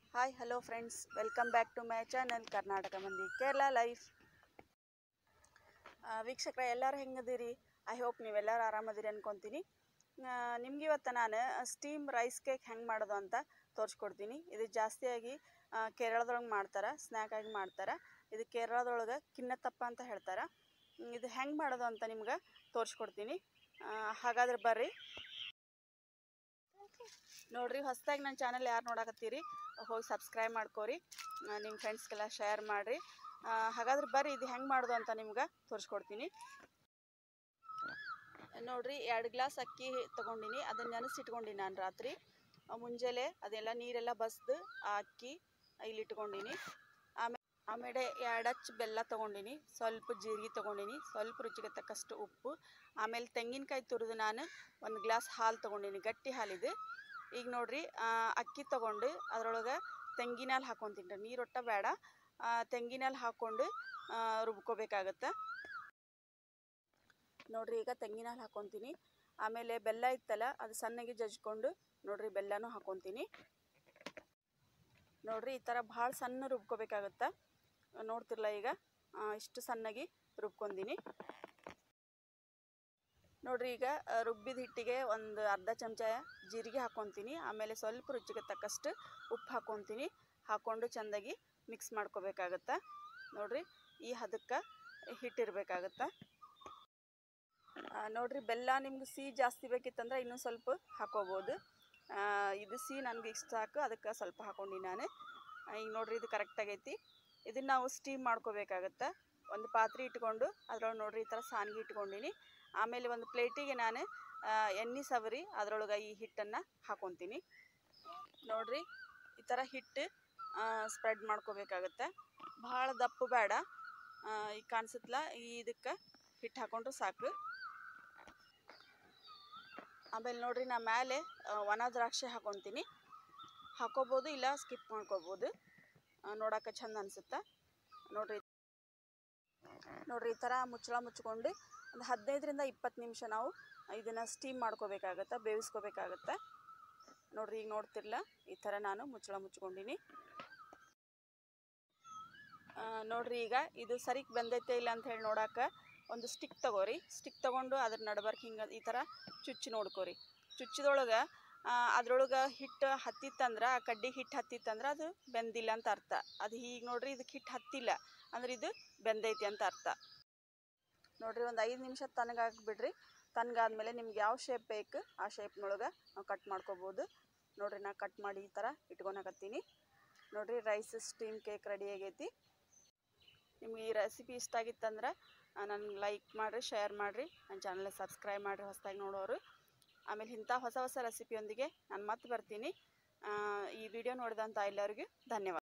hi hello friends welcome back to my channel Karnataka ಮಂದಿ Kerala life ವೀಕ್ಷಕರ ಎಲ್ಲರೂ ಹೆಂಗದಿರಿ ಐ ಹೋಪ್ ನೀವೆಲ್ಲರೂ ಆರಾಮದಿರಿ ಅನ್ಕೊತೀನಿ ನಿಮ್ಗೆ ಇವತ್ತು ನಾನು ಸ್ಟೀಮ್ ರೈಸ್ ಕೇಕ್ ಹೆಂಗೆ ಮಾಡೋದು ಅಂತ ತೋರಿಸ್ಕೊಡ್ತೀನಿ ಇದು ಜಾಸ್ತಿಯಾಗಿ ಕೇರಳದೊಳಗೆ ಮಾಡ್ತಾರೆ ಸ್ನ್ಯಾಕ್ ಆಗಿ ಮಾಡ್ತಾರೆ ಇದು ಕೇರಳದೊಳಗೆ ಕಿನ್ನತ್ತಪ್ಪ ಅಂತ ಹೇಳ್ತಾರೆ ಹ್ಮ್, ಇದು ಹೆಂಗೆ ಮಾಡೋದು ಅಂತ ನಿಮ್ಗೆ ತೋರಿಸ್ಕೊಡ್ತೀನಿ ಆ, ಹಾಗಾದ್ರೆ ಬರ್ರಿ ನೋಡ್ರಿ ಹೊಸದಾಗಿ ನನ್ನ ಚಾನಲ್ ಯಾರು ನೋಡಕತ್ತೀರಿ ಹೋಗಿ ಸಬ್ಸ್ಕ್ರೈಬ್ ಮಾಡ್ಕೋರಿ ನಿಮ್ಮ ಫ್ರೆಂಡ್ಸ್ಗೆಲ್ಲ ಶೇರ್ ಮಾಡಿರಿ ಹಾಗಾದ್ರೆ ಬರ್ರಿ ಇದು ಹೆಂಗೆ ಮಾಡೋದು ಅಂತ ನಿಮ್ಗೆ ತೋರಿಸ್ಕೊಡ್ತೀನಿ ನೋಡ್ರಿ ಎರಡು ಗ್ಲಾಸ್ ಅಕ್ಕಿ ತೊಗೊಂಡಿನಿ ಅದನ್ನು ನೆನೆಸಿಟ್ಕೊಂಡಿನಿ ನಾನು ರಾತ್ರಿ ಆ, ಮುಂಜಾನೆ ಅದೆಲ್ಲ ನೀರೆಲ್ಲ ಬಸ್ದು ಆ ಅಕ್ಕಿ ಇಲ್ಲಿ ಇಟ್ಕೊಂಡಿನಿ ಆಮೇಲೆ ಆಮೇಲೆ ಎರಡು ಹಚ್ಚು ಬೆಲ್ಲ ತೊಗೊಂಡಿನಿ ಸ್ವಲ್ಪ ಜೀರಿಗೆ ತೊಗೊಂಡಿನಿ ಸ್ವಲ್ಪ ರುಚಿಗೆ ತಕ್ಕಷ್ಟು ಉಪ್ಪು ಆಮೇಲೆ ತೆಂಗಿನಕಾಯಿ ತುರಿದು ನಾನು ಒಂದು ಗ್ಲಾಸ್ ಹಾಲು ತೊಗೊಂಡಿನಿ ಗಟ್ಟಿ ಹಾಲಿದು ಈಗ ನೋಡ್ರಿ ಆ, ಅಕ್ಕಿ ತೊಗೊಂಡು ಅದ್ರೊಳಗೆ ತೆಂಗಿನ ಹಾಲು ಹಾಕೊತೀನಿ ನೀರು ಒಟ್ಟ ಬೇಡ ಆ, ತೆಂಗಿನ ಹಾಲು ಹಾಕ್ಕೊಂಡು ಆ, ರುಬ್ಕೋಬೇಕಾಗತ್ತೆ ನೋಡ್ರಿ ಈಗ ತೆಂಗಿನ ಹಾಲು ಹಾಕೊತೀನಿ ಆಮೇಲೆ ಬೆಲ್ಲ ಇತ್ತಲ್ಲ ಅದು ಸಣ್ಣಗೆ ಜಜ್ಕೊಂಡು ನೋಡ್ರಿ ಬೆಲ್ಲನೂ ಹಾಕೊತೀನಿ ನೋಡ್ರಿ ಈ ಥರ ಭಾಳ ಸಣ್ಣ ರುಬ್ಕೋಬೇಕಾಗತ್ತೆ ನೋಡ್ತಿರಲ್ಲ ಈಗ ಆ, ಇಷ್ಟು ಸಣ್ಣಗೆ ರುಬ್ಕೊಂದಿನಿ ನೋಡ್ರಿ ಈಗ ಆ, ರುಬ್ಬಿದ ಹಿಟ್ಟಿಗೆ ಒಂದು ಅರ್ಧ ಚಮಚ ಜೀರಿಗೆ ಹಾಕ್ಕೊತೀನಿ ಆಮೇಲೆ ಸ್ವಲ್ಪ ರುಚಿಗೆ ತಕ್ಕಷ್ಟು ಉಪ್ಪು ಹಾಕ್ಕೊತೀನಿ ಹಾಕ್ಕೊಂಡು ಚೆಂದಾಗಿ ಮಿಕ್ಸ್ ಮಾಡ್ಕೋಬೇಕಾಗತ್ತೆ ನೋಡ್ರಿ ಈ ಹದಕ್ಕೆ ಹಿಟ್ಟಿರ್ಬೇಕಾಗತ್ತೆ ಆ, ನೋಡ್ರಿ ಬೆಲ್ಲ ನಿಮ್ಗೆ ಸಿಹಿ ಜಾಸ್ತಿ ಬೇಕಿತ್ತಂದ್ರೆ ಇನ್ನೂ ಸ್ವಲ್ಪ ಹಾಕೋಬೋದು ಆ, ಇದು ಸಿಹಿ ನನಗೆ ಇಷ್ಟ ಸಾಕು ಅದಕ್ಕೆ ಸ್ವಲ್ಪ ಹಾಕ್ಕೊಂಡು ನಾನು ಆ, ಈಗ ನೋಡ್ರಿ ಇದು ಕರೆಕ್ಟ್ ಆಗೈತಿ ಇದನ್ನು ನಾವು ಸ್ಟೀಮ್ ಮಾಡ್ಕೋಬೇಕಾಗತ್ತೆ ಒಂದು ಪಾತ್ರೆ ಇಟ್ಕೊಂಡು ಅದ್ರೊಳಗೆ ನೋಡ್ರಿ ಈ ಥರ ಸಾನ್ಗಿ ಇಟ್ಕೊಂಡಿನಿ ಆಮೇಲೆ ಒಂದು ಪ್ಲೇಟಿಗೆ ನಾನು ಆ, ಎಣ್ಣೆ ಸವರಿ ಅದರೊಳಗೆ ಈ ಹಿಟ್ಟನ್ನು ಹಾಕೊತೀನಿ ನೋಡ್ರಿ ಈ ಥರ ಹಿಟ್ಟು ಸ್ಪ್ರೆಡ್ ಮಾಡ್ಕೋಬೇಕಾಗತ್ತೆ ಭಾಳ ದಪ್ಪ ಬೇಡ ಆ, ಈಗ ಕಾಣಿಸುತ್ತಲ್ಲ ಈ ಇದಕ್ಕೆ ಹಿಟ್ಟು ಹಾಕೊಂಡ್ರೆ ಸಾಕು ಆಮೇಲೆ ನೋಡ್ರಿ ನಾ ಮೇಲೆ ಆ, ಒಣ ದ್ರಾಕ್ಷಿ ಹಾಕೊತೀನಿ ಹಾಕೋಬೋದು ಇಲ್ಲ ಸ್ಕಿಪ್ ಮಾಡ್ಕೋಬೋದು ನೋಡೋಕೆ ಚಂದ ಅನಿಸುತ್ತೆ ನೋಡ್ರಿ ನೋಡ್ರಿ ಈ ಥರ ಮುಚ್ಚಳ ಮುಚ್ಕೊಂಡು ಒಂದು ಹದಿನೈದರಿಂದ ಇಪ್ಪತ್ತು ನಿಮಿಷ ನಾವು ಇದನ್ನು ಸ್ಟೀಮ್ ಮಾಡ್ಕೋಬೇಕಾಗತ್ತೆ ಬೇಯಿಸ್ಕೋಬೇಕಾಗತ್ತೆ ನೋಡ್ರಿ ಈಗ ನೋಡ್ತಿರ್ಲ ಈ ಥರ ನಾನು ಮುಚ್ಚಳ ಮುಚ್ಕೊಂಡಿನಿ ಆ, ನೋಡ್ರಿ ಈಗ ಇದು ಸರಿಗೆ ಬಂದೈತೆ ಇಲ್ಲ ಅಂತ ಹೇಳಿ ನೋಡಕ್ಕೆ ಒಂದು ಸ್ಟಿಕ್ ತಗೋರಿ ಸ್ಟಿಕ್ ತಗೊಂಡು ಅದ್ರ ನಡ್ಬರ್ಕ್ ಹಿಂಗೆ ಈ ಥರ ಚುಚ್ಚಿ ನೋಡ್ಕೋರಿ ಚುಚ್ಚಿದೊಳಗೆ ಅದ್ರೊಳಗೆ ಹಿಟ್ಟು ಹತ್ತಿತ್ತಂದ್ರೆ ಆ ಕಡ್ಡಿ ಹಿಟ್ಟು ಹತ್ತಿತ್ತಂದ್ರೆ ಅದು ಬೆಂದಿಲ್ಲ ಅಂತ ಅರ್ಥ ಅದು ಹೀಗೆ ನೋಡ್ರಿ ಇದಕ್ಕೆ ಹಿಟ್ಟು ಹತ್ತಿಲ್ಲ ಅಂದ್ರೆ ಇದು ಬೆಂದೈತಿ ಅಂತ ಅರ್ಥ ನೋಡ್ರಿ ಒಂದು ಐದು ನಿಮಿಷ ತನಗಾಕಿ ಬಿಡ್ರಿ ತನಗಾದ್ಮೇಲೆ ನಿಮ್ಗೆ ಯಾವ ಶೇಪ್ ಬೇಕು ಆ ಶೇಪ್ನೊಳಗೆ ನಾವು ಕಟ್ ಮಾಡ್ಕೋಬೋದು ನೋಡ್ರಿ ನಾ ಕಟ್ ಮಾಡಿ ಈ ಥರ ಇಟ್ಕೊಳಕತ್ತೀನಿ ನೋಡ್ರಿ ರೈಸ್ ಸ್ಟೀಮ್ ಕೇಕ್ ರೆಡಿ ಆಗೈತಿ ನಿಮ್ಗೆ ಈ ರೆಸಿಪಿ ಇಷ್ಟ ಆಗಿತ್ತಂದ್ರೆ ನನಗೆ ಲೈಕ್ ಮಾಡಿರಿ ಶೇರ್ ಮಾಡಿರಿ ನನ್ನ ಚಾನಲ್ನ ಸಬ್ಸ್ಕ್ರೈಬ್ ಮಾಡಿರಿ ಹೊಸದಾಗಿ ನೋಡೋರು ಆಮೇಲೆ ಇಂಥ ಹೊಸ ಹೊಸ ರೆಸಿಪಿಯೊಂದಿಗೆ ನಾನು ಮತ್ತೆ ಬರ್ತೀನಿ ಆ, ಈ ವಿಡಿಯೋ ನೋಡಿದಂಥ ಎಲ್ಲರಿಗೂ ಧನ್ಯವಾದ